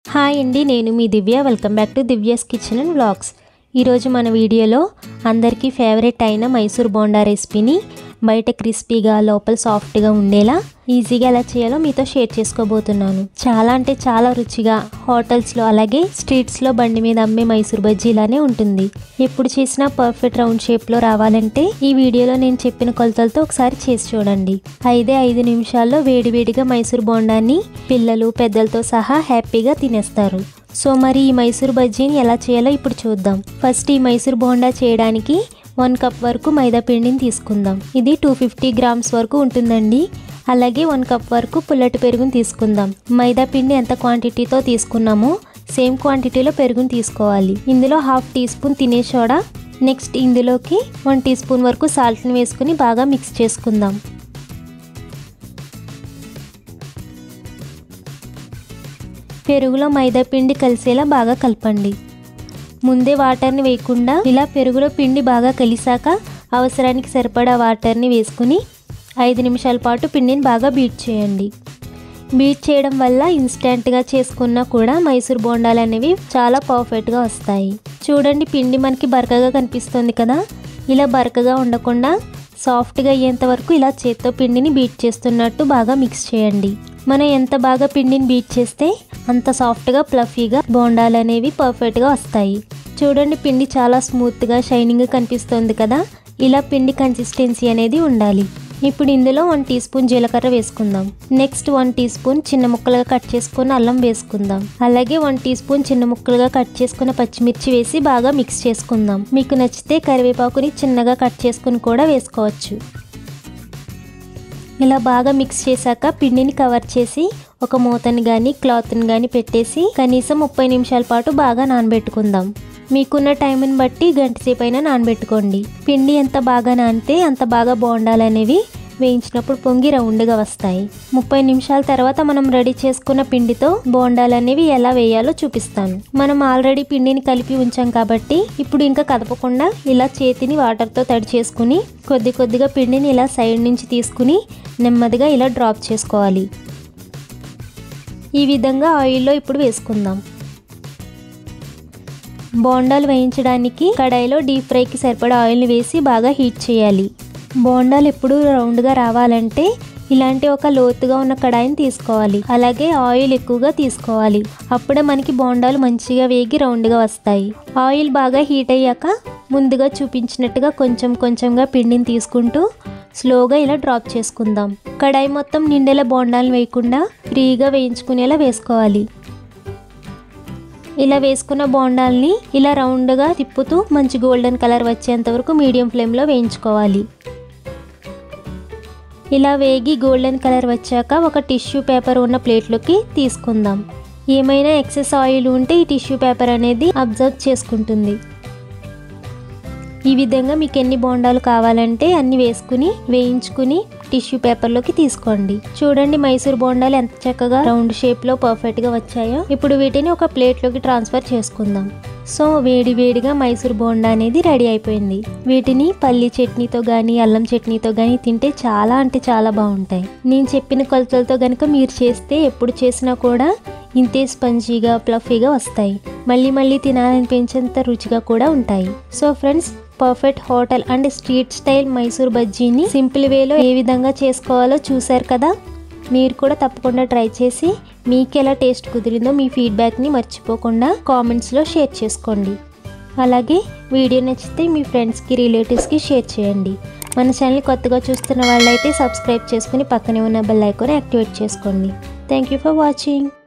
hi అండి నేను మీ Divya welcome back to Divya's kitchen and vlogs ఈరోజు మన వీడియోలో అందరికీ ఫేవరెట్ అయిన మైసూర్ బోండా రెసిపీని బయట క్రిస్పీగా లోపల సాఫ్ట్గా ఉండేలా ఈజీగా ఎలా చేయాలో మీతో షేర్ చేసుకోబోతున్నాను చాలా అంటే చాలా రుచిగా హోటల్స్లో అలాగే స్ట్రీట్స్లో బండి మీద అమ్మే మైసూర్ బజ్జీలానే ఉంటుంది ఎప్పుడు చేసినా పర్ఫెక్ట్ రౌండ్ షేప్లో రావాలంటే ఈ వీడియోలో నేను చెప్పిన కొలతలతో ఒకసారి చేసి చూడండి ఐదే ఐదు నిమిషాల్లో వేడివేడిగా మైసూర్ బోండాన్ని పిల్లలు పెద్దలతో సహా హ్యాపీగా తినేస్తారు సో మరి ఈ మైసూర్ బజ్జీని ఎలా చేయాలో ఇప్పుడు చూద్దాం ఫస్ట్ ఈ మైసూర్ బోండా చేయడానికి వన్ కప్ వరకు మైదా పిండిని తీసుకుందాం ఇది టూ ఫిఫ్టీ గ్రామ్స్ వరకు ఉంటుందండి అలాగే వన్ కప్ వరకు పుల్లటి పెరుగుని తీసుకుందాం మైదా పిండి ఎంత క్వాంటిటీతో తీసుకున్నామో సేమ్ క్వాంటిటీలో పెరుగుని తీసుకోవాలి ఇందులో హాఫ్ టీ స్పూన్ తినే సోడా నెక్స్ట్ ఇందులోకి వన్ టీ స్పూన్ వరకు సాల్ట్ని వేసుకుని బాగా మిక్స్ చేసుకుందాం పెరుగులో మైదా పిండి కలిసేలా బాగా కలపండి ముందే వాటర్ని వేయకుండా ఇలా పెరుగులో పిండి బాగా కలిసాక అవసరానికి సరిపడా వాటర్ని వేసుకుని ఐదు నిమిషాల పాటు పిండిని బాగా బీట్ చేయండి బీట్ చేయడం వల్ల ఇన్స్టెంట్గా చేసుకున్నా కూడా మైసూర్ బోండాలు అనేవి చాలా పర్ఫెక్ట్గా వస్తాయి చూడండి పిండి మనకి బరకగా కనిపిస్తుంది కదా ఇలా బరకగా ఉండకుండా సాఫ్ట్గా అయ్యేంత వరకు ఇలా చేత్తో పిండిని బీట్ చేస్తున్నట్టు బాగా మిక్స్ చేయండి మనం ఎంత బాగా పిండిని బీట్ చేస్తే అంత సాఫ్ట్గా ప్లఫీగా బోండాలు అనేవి పర్ఫెక్ట్గా వస్తాయి చూడండి పిండి చాలా స్మూత్గా షైనింగ్గా కనిపిస్తుంది కదా ఇలా పిండి కన్సిస్టెన్సీ అనేది ఉండాలి ఇప్పుడు ఇందులో వన్ టీ స్పూన్ జీలకర్ర వేసుకుందాం నెక్స్ట్ వన్ టీ స్పూన్ చిన్న ముక్కలుగా కట్ చేసుకున్న అల్లం వేసుకుందాం అలాగే వన్ టీ స్పూన్ చిన్న ముక్కలుగా కట్ చేసుకున్న పచ్చిమిర్చి వేసి బాగా మిక్స్ చేసుకుందాం మీకు నచ్చితే కరివేపాకుని చిన్నగా కట్ చేసుకుని కూడా వేసుకోవచ్చు ఇలా బాగా మిక్స్ చేశాక పిండిని కవర్ చేసి ఒక మూతని కానీ క్లాత్ని కానీ పెట్టేసి కనీసం ముప్పై నిమిషాల పాటు బాగా నానబెట్టుకుందాం మీకున్న టైంని బట్టి గంట సేపు అయినా నానబెట్టుకోండి పిండి ఎంత బాగా నానితే అంత బాగా బోండాలనేవి వేయించినప్పుడు పొంగి రౌండ్గా వస్తాయి ముప్పై నిమిషాల తర్వాత మనం రెడీ చేసుకున్న పిండితో బోండాలు అనేవి ఎలా వేయాలో చూపిస్తాను మనం ఆల్రెడీ పిండిని కలిపి ఉంచాం కాబట్టి ఇప్పుడు ఇంకా కదపకుండా ఇలా చేతిని వాటర్తో తడి చేసుకుని కొద్ది కొద్దిగా పిండిని ఇలా సైడ్ నుంచి తీసుకుని నెమ్మదిగా ఇలా డ్రాప్ చేసుకోవాలి ఈ విధంగా ఆయిల్లో ఇప్పుడు వేసుకుందాం బోండాలు వేయించడానికి కడాయిలో డీప్ ఫ్రైకి సరిపడా ఆయిల్ని వేసి బాగా హీట్ చేయాలి బోండాలు ఎప్పుడు రౌండ్గా రావాలంటే ఇలాంటి ఒక లోతుగా ఉన్న కడాయిని తీసుకోవాలి అలాగే ఆయిల్ ఎక్కువగా తీసుకోవాలి అప్పుడే మనకి బోండాలు మంచిగా వేగి రౌండ్గా వస్తాయి ఆయిల్ బాగా హీట్ అయ్యాక ముందుగా చూపించినట్టుగా కొంచెం కొంచెంగా పిండిని తీసుకుంటూ స్లోగా ఇలా డ్రాప్ చేసుకుందాం కడాయి మొత్తం నిండేలా బోండాలు వేయకుండా ఫ్రీగా వేయించుకునేలా వేసుకోవాలి ఇలా వేసుకున్న బోండాల్ని ఇలా రౌండ్గా తిప్పుతూ మంచి గోల్డెన్ కలర్ వచ్చేంత వరకు మీడియం ఫ్లేమ్లో వేయించుకోవాలి ఇలా వేగి గోల్డెన్ కలర్ వచ్చాక ఒక టిష్యూ పేపర్ ఉన్న ప్లేట్లోకి తీసుకుందాం ఏమైనా ఎక్సెస్ ఆయిల్ ఉంటే ఈ టిష్యూ పేపర్ అనేది అబ్జర్వ్ చేసుకుంటుంది ఈ విధంగా మీకు ఎన్ని బోండాలు కావాలంటే అన్ని వేసుకుని వేయించుకుని టిష్యూ పేపర్లోకి తీసుకోండి చూడండి మైసూర్ బోండాలు ఎంత చక్కగా రౌండ్ షేప్లో పర్ఫెక్ట్గా వచ్చాయో ఇప్పుడు వీటిని ఒక ప్లేట్లోకి ట్రాన్స్ఫర్ చేసుకుందాం సో వేడి వేడిగా మైసూర్ బోండా అనేది రెడీ అయిపోయింది వీటిని పల్లి చట్నీతో కానీ అల్లం చట్నీతో కానీ తింటే చాలా అంటే చాలా బాగుంటాయి నేను చెప్పిన కొలతలతో కనుక మీరు చేస్తే ఎప్పుడు చేసినా కూడా ఇంతే స్పంజీగా ప్లఫీగా వస్తాయి మళ్ళీ మళ్ళీ తినాలనిపించేంత రుచిగా కూడా ఉంటాయి so friends perfect hotel and street style Mysore బజ్జీని సింపుల్ వేలో ఏ విధంగా చేసుకోవాలో చూశారు కదా మీరు కూడా తప్పకుండా ట్రై చేసి మీకు ఎలా టేస్ట్ కుదిరిందో మీ ఫీడ్బ్యాక్ని మర్చిపోకుండా కామెంట్స్లో షేర్ చేసుకోండి అలాగే వీడియో నచ్చితే మీ ఫ్రెండ్స్కి రిలేటివ్స్కి షేర్ చేయండి మన ఛానల్ కొత్తగా చూస్తున్న వాళ్ళైతే సబ్స్క్రైబ్ చేసుకుని పక్కనే ఉన్న బెల్ ఐకాన్ యాక్టివేట్ చేసుకోండి థ్యాంక్ యూ ఫర్ వాచింగ్